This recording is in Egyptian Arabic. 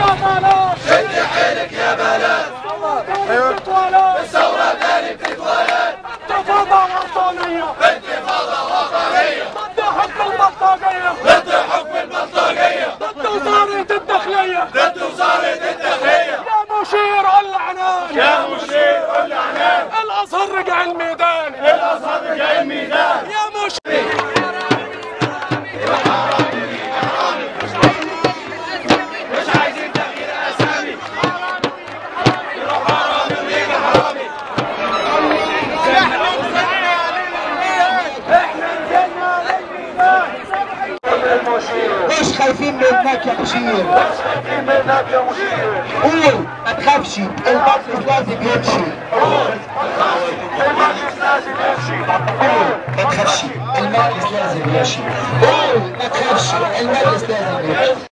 بلاش شد حيلك يا بلاش ايوه الثورة تاني بتتولد انتفاضة وطنية انتفاضة وطنية ضد حكم البلطجية ضد حكم البلطجية ضد وزارة الداخلية ضد وزارة الداخلية يا مشير العنان يا مشير العنان الازهر رجع الميدان الازهر رجع الميدان يا مشير مش عايزين تغيير اسامي مش خايفين منك يا مشير قول ما تخافش المجلس لازم يمشي قول ما تخافش المجلس لازم يمشي قول ما تخافش المجلس لازم يمشي